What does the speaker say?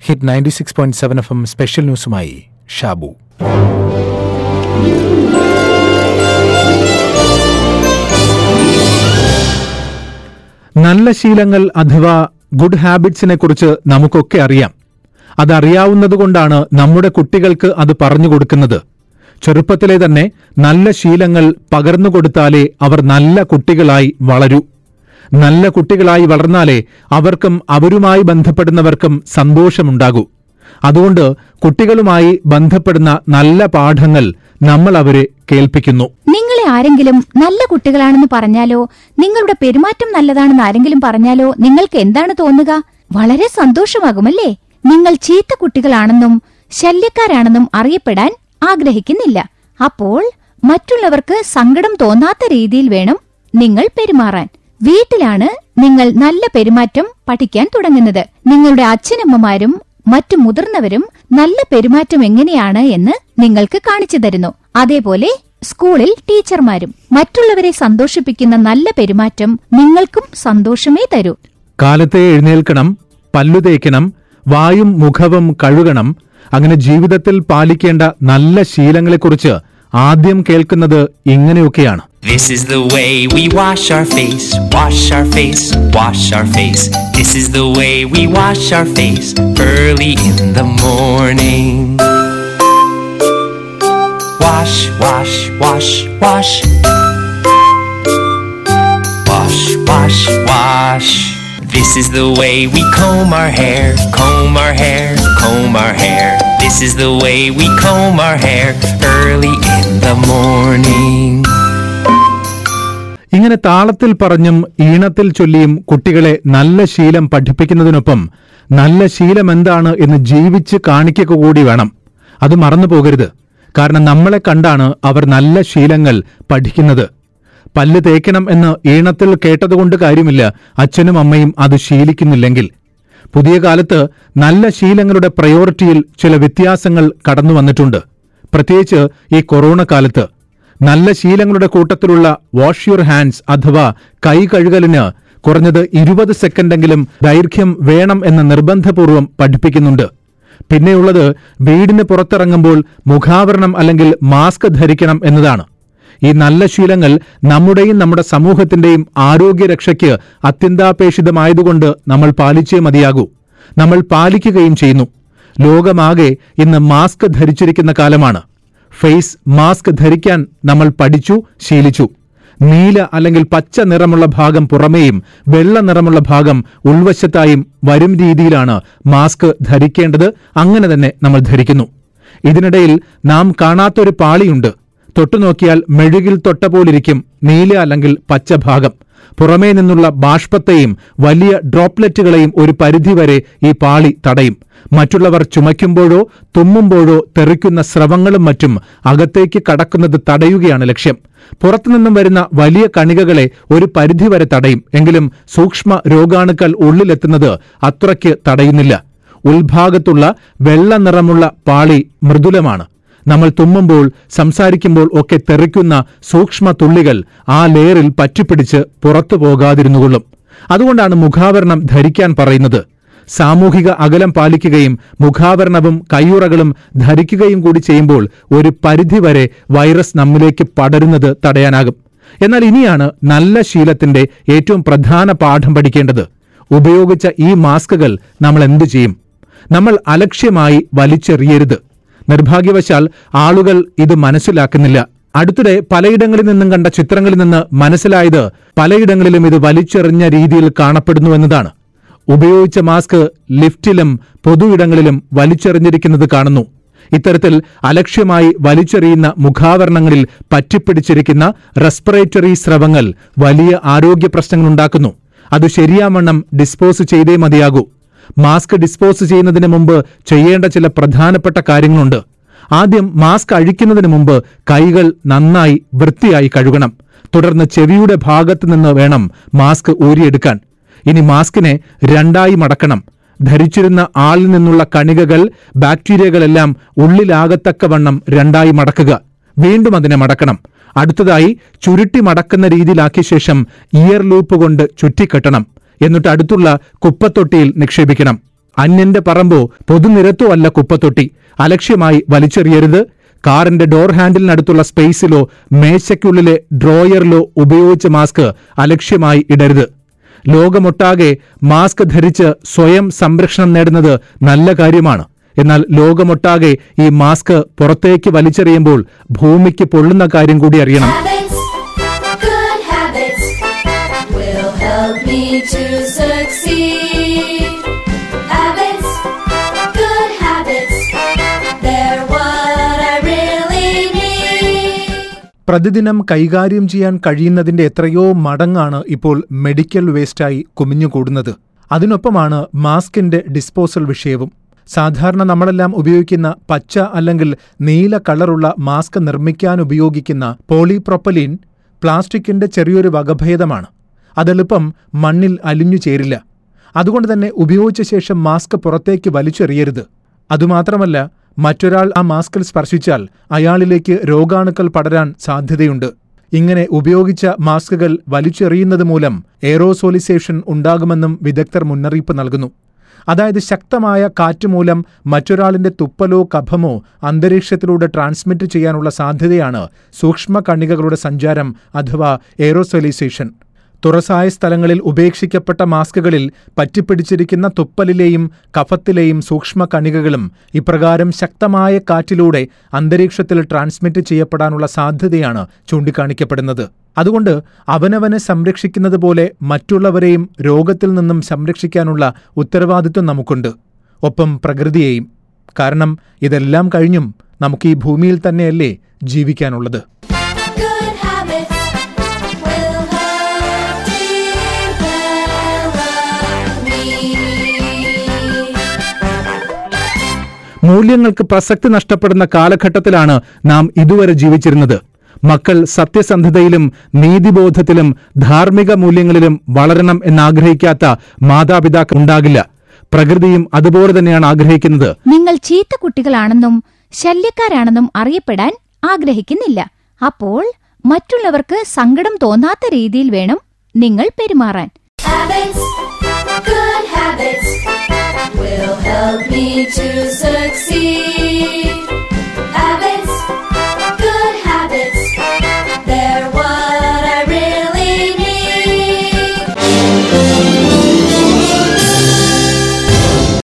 Hit ninety six point seven F M special ന്യൂസുമായി ഷാബു നല്ല ശീലങ്ങൾ അഥവാ ഗുഡ് ഹാബിറ്റ്സിനെ കുറിച്ച് നമുക്കൊക്കെ അറിയാം അതറിയാവുന്നതുകൊണ്ടാണ് നമ്മുടെ കുട്ടികൾക്ക് അത് പറഞ്ഞു കൊടുക്കുന്നത് ചെറുപ്പത്തിലെ തന്നെ നല്ല ശീലങ്ങൾ പകർന്നു കൊടുത്താലേ അവർ നല്ല കുട്ടികളായി വളരൂ നല്ല കുട്ടികളായി വളർന്നാലേ അവർക്കും അവരുമായി ബന്ധപ്പെടുന്നവർക്കും സന്തോഷമുണ്ടാകൂ അതുകൊണ്ട് കുട്ടികളുമായി ബന്ധപ്പെടുന്ന നല്ല പാഠങ്ങൾ നമ്മൾ അവരെ കേൾപ്പിക്കുന്നു നിങ്ങളെ ആരെങ്കിലും നല്ല കുട്ടികളാണെന്ന് പറഞ്ഞാലോ നിങ്ങളുടെ പെരുമാറ്റം നല്ലതാണെന്ന് ആരെങ്കിലും പറഞ്ഞാലോ നിങ്ങൾക്ക് എന്താണ് തോന്നുക വളരെ സന്തോഷമാകുമല്ലേ നിങ്ങൾ ചീത്ത കുട്ടികളാണെന്നും ശല്യക്കാരാണെന്നും അറിയപ്പെടാൻ ആഗ്രഹിക്കുന്നില്ല അപ്പോൾ മറ്റുള്ളവർക്ക് സങ്കടം തോന്നാത്ത രീതിയിൽ വേണം നിങ്ങൾ പെരുമാറാൻ വീട്ടിലാണ് നിങ്ങൾ നല്ല പെരുമാറ്റം പഠിക്കാൻ തുടങ്ങുന്നത് നിങ്ങളുടെ അച്ഛനമ്മമാരും മറ്റു മുതിർന്നവരും നല്ല പെരുമാറ്റം എങ്ങനെയാണ് എന്ന് നിങ്ങൾക്ക് കാണിച്ചു തരുന്നു അതേപോലെ സ്കൂളിൽ ടീച്ചർമാരും മറ്റുള്ളവരെ സന്തോഷിപ്പിക്കുന്ന നല്ല പെരുമാറ്റം നിങ്ങൾക്കും സന്തോഷമേ തരൂ കാലത്തെ എഴുന്നേൽക്കണം പല്ലു തേക്കണം വായും മുഖവും കഴുകണം അങ്ങനെ ജീവിതത്തിൽ പാലിക്കേണ്ട നല്ല ശീലങ്ങളെക്കുറിച്ച് ആദ്യം കേൾക്കുന്നത് ഇങ്ങനെയൊക്കെയാണ് This is the way we wash our face, wash our face, wash our face. This is the way we wash our face early in the morning. Wash, wash, wash, wash. Wash, wash, wash. This is the way we comb our hair, comb our hair, comb our hair. This is the way we comb our hair early in the morning. ഇങ്ങനെ താളത്തിൽ പറഞ്ഞും ഈണത്തിൽ ചൊല്ലിയും കുട്ടികളെ നല്ല ശീലം പഠിപ്പിക്കുന്നതിനൊപ്പം നല്ല ശീലം എന്താണ് എന്ന് ജീവിച്ച് കാണിക്കുക കൂടി വേണം അത് മറന്നു പോകരുത് കാരണം നമ്മളെ കണ്ടാണ് അവർ നല്ല ശീലങ്ങൾ പഠിക്കുന്നത് പല്ല് തേക്കണം എന്ന് ഈണത്തിൽ കേട്ടതുകൊണ്ട് കാര്യമില്ല അച്ഛനും അമ്മയും അത് ശീലിക്കുന്നില്ലെങ്കിൽ പുതിയ കാലത്ത് നല്ല ശീലങ്ങളുടെ പ്രയോറിറ്റിയിൽ ചില വ്യത്യാസങ്ങൾ കടന്നു വന്നിട്ടുണ്ട് പ്രത്യേകിച്ച് ഈ കൊറോണ കാലത്ത് നല്ല ശീലങ്ങളുടെ കൂട്ടത്തിലുള്ള വാഷ് യുവർ ഹാൻഡ്സ് അഥവാ കൈ കഴുകലിന് കുറഞ്ഞത് ഇരുപത് സെക്കൻഡെങ്കിലും ദൈർഘ്യം വേണം എന്ന് നിർബന്ധപൂർവം പഠിപ്പിക്കുന്നുണ്ട് പിന്നെയുള്ളത് വീടിന് പുറത്തിറങ്ങുമ്പോൾ മുഖാവരണം അല്ലെങ്കിൽ മാസ്ക് ധരിക്കണം എന്നതാണ് ഈ നല്ല ശീലങ്ങൾ നമ്മുടെയും നമ്മുടെ സമൂഹത്തിന്റെയും ആരോഗ്യരക്ഷയ്ക്ക് അത്യന്താപേക്ഷിതമായതുകൊണ്ട് നമ്മൾ പാലിച്ചേ മതിയാകൂ നമ്മൾ പാലിക്കുകയും ചെയ്യുന്നു ലോകമാകെ ഇന്ന് മാസ്ക് ധരിച്ചിരിക്കുന്ന കാലമാണ് ഫേസ് മാസ്ക് ധരിക്കാൻ നമ്മൾ പഠിച്ചു ശീലിച്ചു നീല അല്ലെങ്കിൽ പച്ച നിറമുള്ള ഭാഗം പുറമേയും വെള്ള നിറമുള്ള ഭാഗം ഉൾവശത്തായും വരും രീതിയിലാണ് മാസ്ക് ധരിക്കേണ്ടത് അങ്ങനെ തന്നെ നമ്മൾ ധരിക്കുന്നു ഇതിനിടയിൽ നാം കാണാത്തൊരു പാളിയുണ്ട് തൊട്ടുനോക്കിയാൽ മെഴുകിൽ തൊട്ട പോലിരിക്കും നീല അല്ലെങ്കിൽ പച്ച ഭാഗം പുറമേ നിന്നുള്ള ബാഷ്പത്തെയും വലിയ ഡ്രോപ്ലെറ്റുകളെയും ഒരു പരിധിവരെ ഈ പാളി തടയും മറ്റുള്ളവർ ചുമയ്ക്കുമ്പോഴോ തുമ്മുമ്പോഴോ തെറിക്കുന്ന സ്രവങ്ങളും മറ്റും അകത്തേക്ക് കടക്കുന്നത് തടയുകയാണ് ലക്ഷ്യം പുറത്തുനിന്നും വരുന്ന വലിയ കണികകളെ ഒരു പരിധിവരെ തടയും എങ്കിലും സൂക്ഷ്മ രോഗാണുക്കൾ ഉള്ളിലെത്തുന്നത് അത്രയ്ക്ക് തടയുന്നില്ല ഉൾഭാഗത്തുള്ള വെള്ള നിറമുള്ള പാളി മൃദുലമാണ് നമ്മൾ തുമ്മുമ്പോൾ സംസാരിക്കുമ്പോൾ ഒക്കെ തെറിക്കുന്ന സൂക്ഷ്മ തുള്ളികൾ ആ ലെയറിൽ പറ്റിപ്പിടിച്ച് പുറത്തു പോകാതിരുന്നുകൊള്ളും അതുകൊണ്ടാണ് മുഖാവരണം ധരിക്കാൻ പറയുന്നത് സാമൂഹിക അകലം പാലിക്കുകയും മുഖാവരണവും കയ്യുറകളും ധരിക്കുകയും കൂടി ചെയ്യുമ്പോൾ ഒരു പരിധിവരെ വൈറസ് നമ്മിലേക്ക് പടരുന്നത് തടയാനാകും എന്നാൽ ഇനിയാണ് നല്ല ശീലത്തിന്റെ ഏറ്റവും പ്രധാന പാഠം പഠിക്കേണ്ടത് ഉപയോഗിച്ച ഈ മാസ്കുകൾ നമ്മൾ എന്തു ചെയ്യും നമ്മൾ അലക്ഷ്യമായി വലിച്ചെറിയരുത് നിർഭാഗ്യവശാൽ ആളുകൾ ഇത് മനസ്സിലാക്കുന്നില്ല അടുത്തിടെ പലയിടങ്ങളിൽ നിന്നും കണ്ട ചിത്രങ്ങളിൽ നിന്ന് മനസ്സിലായത് പലയിടങ്ങളിലും ഇത് വലിച്ചെറിഞ്ഞ രീതിയിൽ കാണപ്പെടുന്നു എന്നതാണ് ഉപയോഗിച്ച മാസ്ക് ലിഫ്റ്റിലും പൊതുയിടങ്ങളിലും വലിച്ചെറിഞ്ഞിരിക്കുന്നത് കാണുന്നു ഇത്തരത്തിൽ അലക്ഷ്യമായി വലിച്ചെറിയുന്ന മുഖാവരണങ്ങളിൽ പറ്റിപ്പിടിച്ചിരിക്കുന്ന റെസ്പിറേറ്ററി സ്രവങ്ങൾ വലിയ ആരോഗ്യ പ്രശ്നങ്ങളുണ്ടാക്കുന്നു അത് ശരിയാവണ്ണം ഡിസ്പോസ് ചെയ്തേ മതിയാകൂ മാസ്ക് ഡിസ്പോസ് ചെയ്യുന്നതിന് മുമ്പ് ചെയ്യേണ്ട ചില പ്രധാനപ്പെട്ട കാര്യങ്ങളുണ്ട് ആദ്യം മാസ്ക് അഴിക്കുന്നതിന് മുമ്പ് കൈകൾ നന്നായി വൃത്തിയായി കഴുകണം തുടർന്ന് ചെവിയുടെ ഭാഗത്ത് നിന്ന് വേണം മാസ്ക് ഊരിയെടുക്കാൻ ഇനി മാസ്കിനെ രണ്ടായി മടക്കണം ധരിച്ചിരുന്ന ആളിൽ നിന്നുള്ള കണികകൾ ബാക്ടീരിയകളെല്ലാം ഉള്ളിലാകത്തക്കവണ്ണം രണ്ടായി മടക്കുക വീണ്ടും അതിനെ മടക്കണം അടുത്തതായി ചുരുട്ടി മടക്കുന്ന രീതിയിലാക്കിയ ശേഷം ഇയർ ലൂപ്പ് കൊണ്ട് ചുറ്റിക്കെട്ടണം എന്നിട്ട് അടുത്തുള്ള കുപ്പത്തൊട്ടിയിൽ നിക്ഷേപിക്കണം അന്യന്റെ പറമ്പോ പൊതുനിരത്തോ അല്ല കുപ്പത്തൊട്ടി അലക്ഷ്യമായി വലിച്ചെറിയരുത് കാറിന്റെ ഡോർ ഹാൻഡിലിനടുത്തുള്ള സ്പേസിലോ മേശയ്ക്കുള്ളിലെ ഡ്രോയറിലോ ഉപയോഗിച്ച മാസ്ക് അലക്ഷ്യമായി ഇടരുത് ലോകമൊട്ടാകെ മാസ്ക് ധരിച്ച് സ്വയം സംരക്ഷണം നേടുന്നത് നല്ല കാര്യമാണ് എന്നാൽ ലോകമൊട്ടാകെ ഈ മാസ്ക് പുറത്തേക്ക് വലിച്ചെറിയുമ്പോൾ ഭൂമിക്ക് പൊള്ളുന്ന കാര്യം കൂടി അറിയണം Habits, good habits will help me to succeed. Habits, good habits, they're what I really need. പ്രതിദിനം കൈകാര്യം ചെയ്യാൻ കഴിയുന്നതിന്റെ എത്രയോ മടങ്ങാണ് ഇപ്പോൾ മെഡിക്കൽ വേസ്റ്റായി കുമിഞ്ഞുകൂടുന്നത് അതിനൊപ്പമാണ് മാസ്കിന്റെ ഡിസ്പോസൽ വിഷയവും സാധാരണ നമ്മളെല്ലാം ഉപയോഗിക്കുന്ന പച്ച അല്ലെങ്കിൽ നീല കളറുള്ള മാസ്ക് നിർമ്മിക്കാൻ ഉപയോഗിക്കുന്ന പോളിപ്രൊപ്പലീൻ പ്ലാസ്റ്റിക്കിന്റെ ചെറിയൊരു വകഭേദമാണ് അതെളുപ്പം മണ്ണിൽ അലിഞ്ഞു ചേരില്ല അതുകൊണ്ട് തന്നെ ഉപയോഗിച്ച ശേഷം മാസ്ക് പുറത്തേക്ക് വലിച്ചെറിയരുത് അതുമാത്രമല്ല മറ്റൊരാൾ ആ മാസ്കിൽ സ്പർശിച്ചാൽ അയാളിലേക്ക് രോഗാണുക്കൾ പടരാൻ സാധ്യതയുണ്ട് ഇങ്ങനെ ഉപയോഗിച്ച മാസ്കുകൾ വലിച്ചെറിയുന്നത് മൂലം എയറോസോളിസേഷൻ ഉണ്ടാകുമെന്നും വിദഗ്ധർ മുന്നറിയിപ്പ് നൽകുന്നു അതായത് ശക്തമായ കാറ്റ് മൂലം മറ്റൊരാളിന്റെ തുപ്പലോ കഫമോ അന്തരീക്ഷത്തിലൂടെ ട്രാൻസ്മിറ്റ് ചെയ്യാനുള്ള സാധ്യതയാണ് സൂക്ഷ്മ കണികകളുടെ സഞ്ചാരം അഥവാ എയറോസോലൈസേഷൻ തുറസായ സ്ഥലങ്ങളിൽ ഉപേക്ഷിക്കപ്പെട്ട മാസ്കുകളിൽ പറ്റിപ്പിടിച്ചിരിക്കുന്ന തുപ്പലിലെയും കഫത്തിലെയും സൂക്ഷ്മ കണികകളും ഇപ്രകാരം ശക്തമായ കാറ്റിലൂടെ അന്തരീക്ഷത്തിൽ ട്രാൻസ്മിറ്റ് ചെയ്യപ്പെടാനുള്ള സാധ്യതയാണ് ചൂണ്ടിക്കാണിക്കപ്പെടുന്നത് അതുകൊണ്ട് അവനവനെ സംരക്ഷിക്കുന്നത് പോലെ മറ്റുള്ളവരെയും രോഗത്തിൽ നിന്നും സംരക്ഷിക്കാനുള്ള ഉത്തരവാദിത്വം നമുക്കുണ്ട് ഒപ്പം പ്രകൃതിയെയും കാരണം ഇതെല്ലാം കഴിഞ്ഞും നമുക്ക് ഈ ഭൂമിയിൽ തന്നെയല്ലേ ജീവിക്കാനുള്ളത് Good habits will help develop me. മൂല്യങ്ങൾക്ക് പ്രസക്തി നഷ്ടപ്പെടുന്ന കാലഘട്ടത്തിലാണ് നാം ഇതുവരെ ജീവിച്ചിരുന്നത് മക്കൾ സത്യസന്ധതയിലും നീതിബോധത്തിലും ധാർമ്മിക മൂല്യങ്ങളിലും വളരണം എന്നാഗ്രഹിക്കാത്ത മാതാപിതാക്കൾ ഉണ്ടാകില്ല പ്രകൃതിയും അതുപോലെ തന്നെയാണ് ആഗ്രഹിക്കുന്നത് നിങ്ങൾ ചീത്ത കുട്ടികളാണെന്നും ശല്യക്കാരാണെന്നും അറിയപ്പെടാൻ ആഗ്രഹിക്കുന്നില്ല അപ്പോൾ മറ്റുള്ളവർക്ക് സങ്കടം തോന്നാത്ത രീതിയിൽ വേണം നിങ്ങൾ പെരുമാറാൻ Habits, good habits will help me to succeed.